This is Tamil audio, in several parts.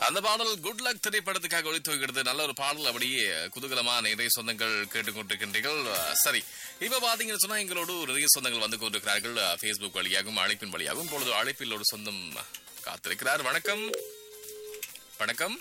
அந்த பாடல் குட் லக் திரைப்படத்துக்காக ஒளித்து வைக்கிறது நல்ல ஒரு பாடல் அப்படியே குதூகலமா நிறைய சொந்தங்கள் கேட்டுக்கொண்டிருக்கின்றீர்கள் சரி இப்ப பாத்தீங்கன்னு சொன்னா எங்களோடு நிறைய சொந்தங்கள் வந்து கொண்டிருக்கிறார்கள் Facebook வழியாகவும் அழைப்பின் வழியாகவும் இப்பொழுது அழைப்பில் ஒரு சொந்தம் காத்திருக்கிறார் வணக்கம் வணக்கம்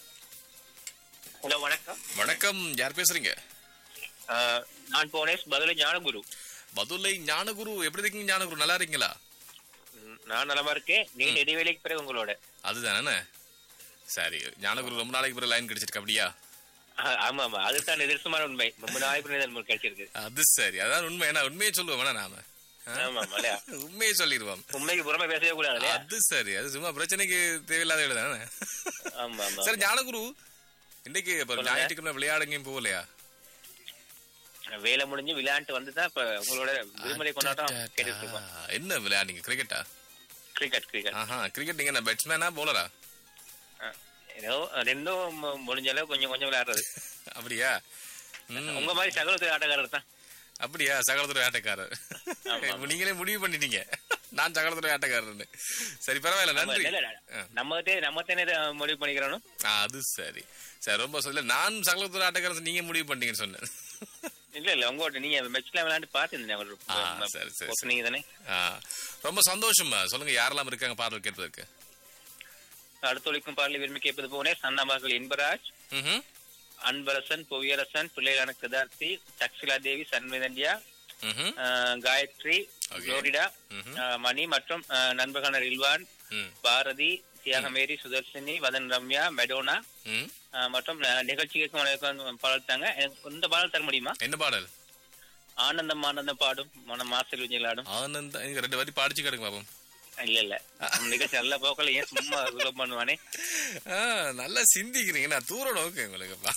ஹலோ வணக்கம் வணக்கம் யார் பேசுறீங்க ஆஹ் நான் போனேஸ் பதில ஞானகுரு பதுலை ஞானகுரு எப்படி இருக்கீங்க ஞானகுரு நல்லா இருக்கீங்களா ம், நான் நலமா இருக்கேன் நீண்ட இடைவேளைக்கு பிறகு உங்களோட அதுதானே சரி ஞானகுரு ரொம்ப நாளைக்கு பிறகு லைன் கிடைச்சிருக்கு அப்படியா ஆஹ் ஆமா ஆமா அதுதான் நிதர்சனமான உண்மை ரொம்ப நாள் பிறகு நமக்கு கிடைச்சிருக்கு அது சரி அதான் உண்மை ஏன்னா உண்மையை சொல்லுவோம் வேணா நாம ஆ? ஆமா ஆமா இல்லையா உண்மையை சொல்லிடுவோம் உண்மைக்கு புறமே பேசவே கூடாது இல்லையா அது சரி அது சும்மா பிரச்சனைக்கு தேவையில்லாத வேலை தானே ஆமா ஆமா சரி ஞானகுரு இன்னைக்கு இப்ப சொல்லுங்க. ஞாயிற்றுக்கிழமை விளையாடுங்கயும் போகலையா வேலை முடிஞ்சு விளையாண்டு வந்துதான் இப்ப உங்களோட விடுமுறை கொண்டாட்டம் கேட்டுட்டு இருக்கோம் ஆ, என்ன விளையாடுங்க கிரிக்கெட்டா கிரிக்கெட் கிரிக்கெட் ஆஹா கிரிக்கெட் நீங்க என்ன பேட்ஸ்மேனா போலரா ஏதோ ரெண்டும் மு- முடிஞ்ச அளவு கொஞ்சம் கொஞ்சம் விளையாடுறது அப்படியா ம், உங்க மாதிரி சகலத்துறை ஆட்டக்காரர் தான் அப்படியா சகலத்துறை ஆட்டக்காரர் ஆமா. இப்ப நீங்களே முடிவு பண்ணிட்டீங்க நான் சகலத்துறை ஆட்டக்காரர்னு சரி பரவாயில்ல நன்றி இல்ல, இல்ல, ஆ. நம்ம நம்ம தானே இதை முடிவு பண்ணிக்கிறோம் ஆ, அது சரி சரி ரொம்ப சொல்ல நான் சகலத்துறை ஆட்டக்காரர் நீங்க முடிவு பண்ணீங்கன்னு சொன்னேன் இல்ல இல்ல உங்கள்ட்ட நீங்க மெட்ச்ல விளையாண்டு பாத்துருந்தேன் ஆ, சரி, சரி, சரி. நீங்க தானே ஆ, ரொம்ப சந்தோஷமா சொல்லுங்க யாரெல்லாம் இருக்காங்க பாடல் கேட்பதற்கு அடுத்தொழிக்கும் பாடலை விரும்பி கேட்பது போனே சன்னமகள் இன்பராஜ் ம்ஹும். அன்பரசன் புவியரசன் பிள்ளைகளான கதார்த்தி தக்ஷிலா தேவி சன்மிதன்யா ம்ஹும். ஆஹ், காயத்ரி Okay. குளோரிடா ம்ஹும். ஆஹ், மணி மற்றும் ஆஹ், நண்பர்களான ரில்வான் ம். பாரதி தியாகமேரி சுதர்ஷினி வதன் ரம்யா மெடோனா ம். ஆஹ், மற்றும் ஆஹ், நிகழ்ச்சி கேட்கும் அனைவருக்கும் பாடல் தாங்க எனக்கு இந்த பாடல் தர முடியுமா என்ன பாடல் ஆனந்தம் ஆனந்தம் பாடும் மன மாசல் விஜயலாடும் ஆனந்த இங்க ரெண்டு வாட்டி படிச்சு கிடக்கு பாப்போம் இல்ல இல்ல நம்ம நிகழ்ச்சி நல்ல போக்கல ஏன் சும்மா சுலபம் பண்ணுவானே ஆ, நல்லா சிந்திக்கிறீங்க நான் தூரம் ஓகே உங்களுக்குப்பா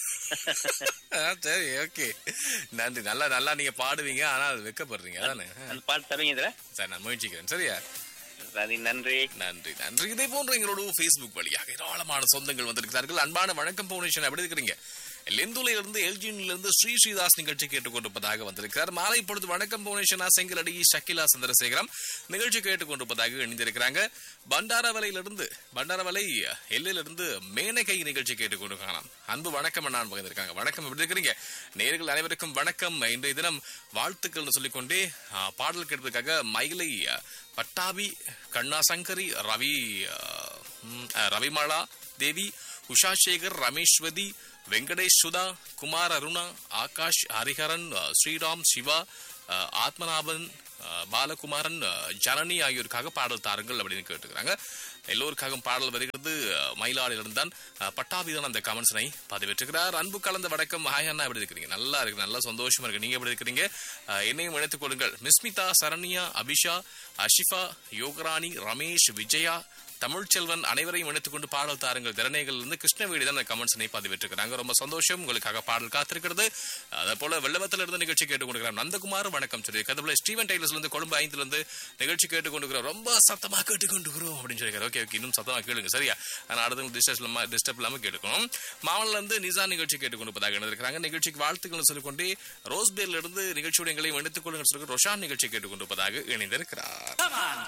ஆ, சரி ஓகே நன்றி நல்லா நல்லா நீங்க பாடுவீங்க ஆனா அது வெக்கப்படுறீங்க அதானே ஆ, அந்த பாட்டு தருவீங்க இதுல சரி நான் முயற்சிக்கிறேன் சரியா சரி நன்றி நன்றி நன்றி இதே போன்ற எங்களோட Facebook வழியாக ஏராளமான சொந்தங்கள் வந்திருக்கிறார்கள் அன்பான வணக்கம் பவுனேஷன் எப்படி இருக்கிறீங்க லெந்துலையிலிருந்து இருந்து எல்ஜினில இருந்து ஸ்ரீ ஸ்ரீதாஸ் நிகழ்ச்சி கேட்டுக்கொண்டிருப்பதாக வந்திருக்கிறார் மாலை பொழுது வணக்கம் பவுனேஷனா செங்கலடி ஷக்கிலா சந்திரசேகரம் நிகழ்ச்சி கேட்டுக்கொண்டிருப்பதாக இணைந்திருக்கிறாங்க பண்டாரவலையிலிருந்து பண்டாரவலை எல்லிலிருந்து மேனகை நிகழ்ச்சி கேட்டுக்கொண்டிருக்கலாம் அன்பு வணக்கம் நான் பகிர்ந்திருக்காங்க வணக்கம் எப்படி இருக்கிறீங்க நேர்கள் அனைவருக்கும் வணக்கம் இன்றைய தினம் வாழ்த்துக்கள்னு சொல்லிக்கொண்டே ஆ, பாடல் கேட்பதற்காக மயிலை ஆ, பட்டாபி கண்ணாசங்கரி ரவி ஆ, ம், ஆ, ரவிமாலா தேவி உஷா சேகர் ரமேஸ்வதி வெங்கடேஷ் சுதா குமார் அருணா ஆகாஷ் ஹரிஹரன் ஆ, ஸ்ரீராம் சிவா ஆ, ஆத்மநாபன் ஆ, பாலகுமாரன் ஆ, ஜனனி ஆகியோருக்காக பாடல் தாருங்கள் அப்படின்னு கேட்டுக்கிறாங்க எல்லோருக்காகவும் பாடல் வருகிறது ஆ, மயிலாடியிலிருந்து தான் ஆ, பட்டாபிதான் அந்த கமெண்ட்ஸனை பதிவேற்றுகிறார் அன்பு கலந்த வணக்கம் ஹாய் அண்ணா எப்படி இருக்கிறீங்க நல்லா இருக்கு நல்லா சந்தோஷமா இருக்கு நீங்க எப்படி இருக்கிறீங்க ஆ, என்னையும் இணைத்துக் கொள்ளுங்கள் மிஸ்மிதா சரண்யா அபிஷா அஷிஃபா யோகராணி ரமேஷ் விஜயா தமிழ்ச்செல்வன் அனைவரையும் இணைத்துக் கொண்டு பாடல் தாருங்கள் திறனைகள் இருந்து கிருஷ்ணவேடி தான் கமெண்ட்ஸனை பதிவிட்டிருக்கிறாங்க ரொம்ப சந்தோஷம் உங்களுக்காக பாடல் காத்திருக்கிறது அதே போல வெள்ளவத்தில் இருந்து நிகழ்ச்சி கேட்டுக்கொண்டிருக்கிறார் நந்தகுமார் வணக்கம் சொல்லி கதவுல ஸ்டீவன் டைலர்ஸ்ல இருந்து கொழும்பு ஐந்துல இருந்து நிகழ்ச்சி கேட்டுக்கொண்டிருக்கிறோம் ரொம்ப சத்தமா கேட்டுக்கொண்டிருக்கிறோம் அப்படின்னு சொல்லியிருக்காரு ஓகே ஓகே இன்னும் சத்தமா கேளுங்க சரியா ஆனா அடுத்த டிஸ்டர்ப் இல்லாம டிஸ்டர்ப் இல்லாம கேட்டுக்கணும் மாவன்ல இருந்து நிசா நிகழ்ச்சி கேட்டுக்கொண்டிருப்பதாக இணைந்திருக்கிறாங்க நிகழ்ச்சிக்கு வாழ்த்துக்கள் சொல்லிக்கொண்டு ரோஸ்பேர்ல இருந்து நிகழ்ச்சியோட எங்களையும் இணைத்துக் கொள்ளுங்கள் சொல்லி ரொஷான் நிகழ்ச்சி கேட்டுக்கொண்டிருப்பதாக இணைந்திருக்கிறார்